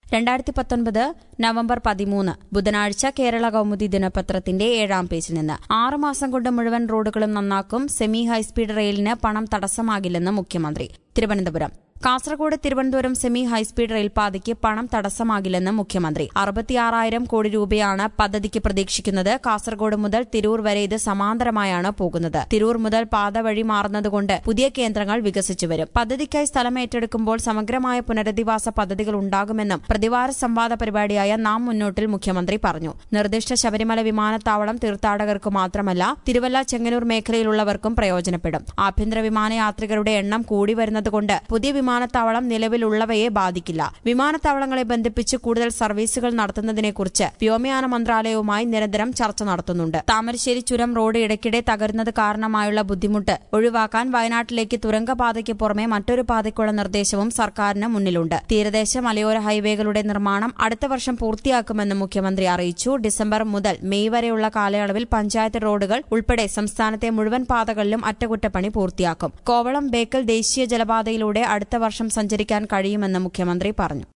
രണ്ടായിരത്തി പത്തൊൻപത് നവംബർ പതിമൂന്ന് ബുധനാഴ്ച കേരള കൗമുദി ദിനപത്രത്തിന്റെ ഏഴാം പേജിൽ നിന്ന് ആറ് മാസം കൊണ്ട് മുഴുവൻ റോഡുകളും നന്നാക്കും സെമി ഹൈസ്പീഡ് റെയിലിന് പണം തടസ്സമാകില്ലെന്ന് മുഖ്യമന്ത്രി തിരുവനന്തപുരം കാസർഗോഡ് തിരുവനന്തപുരം സെമി ഹൈസ്പീഡ് റെയിൽപാതയ്ക്ക് പണം തടസ്സമാകില്ലെന്ന് മുഖ്യമന്ത്രി അറുപത്തിയാറായിരം കോടി രൂപയാണ് പദ്ധതിക്ക് പ്രതീക്ഷിക്കുന്നത് കാസർഗോഡ് മുതൽ തിരൂർ വരെ ഇത് സമാന്തരമായാണ് പോകുന്നത് തിരൂർ മുതൽ പാത വഴി മാറുന്നതുകൊണ്ട് പുതിയ കേന്ദ്രങ്ങൾ വികസിച്ചു വരും പദ്ധതിക്കായി സ്ഥലം ഏറ്റെടുക്കുമ്പോൾ സമഗ്രമായ പുനരധിവാസ പദ്ധതികൾ ഉണ്ടാകുമെന്നും പ്രതിവാര സംവാദ പരിപാടിയായ നാം മുന്നോട്ടിൽ മുഖ്യമന്ത്രി പറഞ്ഞു നിർദ്ദിഷ്ട ശബരിമല വിമാനത്താവളം തീർത്ഥാടകർക്ക് മാത്രമല്ല തിരുവല്ല ചെങ്ങന്നൂർ മേഖലയിലുള്ളവർക്കും പ്രയോജനപ്പെടും ആഭ്യന്തര വിമാനയാത്രികരുടെ എണ്ണം കൂടി വരുന്നതുകൊണ്ട് പുതിയ വിമാനത്താവളം നിലവിലുള്ളവയെ ബാധിക്കില്ല വിമാനത്താവളങ്ങളെ ബന്ധിപ്പിച്ച് കൂടുതൽ സർവീസുകൾ നടത്തുന്നതിനെക്കുറിച്ച് വ്യോമയാന മന്ത്രാലയവുമായി നിരന്തരം ചർച്ച നടത്തുന്നുണ്ട് താമരശ്ശേരി ചുരം റോഡ് ഇടയ്ക്കിടെ തകരുന്നത് കാരണമായുള്ള ബുദ്ധിമുട്ട് ഒഴിവാക്കാൻ വയനാട്ടിലേക്ക് തുരങ്കപാതയ്ക്ക് പുറമെ മറ്റൊരു പാതയ്ക്കുള്ള നിർദ്ദേശവും സർക്കാരിന് മുന്നിലുണ്ട് തീരദേശ മലയോര ഹൈവേകളുടെ നിർമ്മാണം അടുത്ത വർഷം പൂർത്തിയാക്കുമെന്ന് മുഖ്യമന്ത്രി അറിയിച്ചു ഡിസംബർ മുതൽ മെയ് വരെയുള്ള കാലയളവിൽ പഞ്ചായത്ത് റോഡുകൾ ഉൾപ്പെടെ സംസ്ഥാനത്തെ മുഴുവൻ പാതകളിലും അറ്റകുറ്റപ്പണി പൂർത്തിയാക്കും കോവളം ബേക്കൽ ദേശീയ ജലപാതയിലൂടെ അടുത്ത വർഷം സഞ്ചരിക്കാൻ കഴിയുമെന്ന് മുഖ്യമന്ത്രി പറഞ്ഞു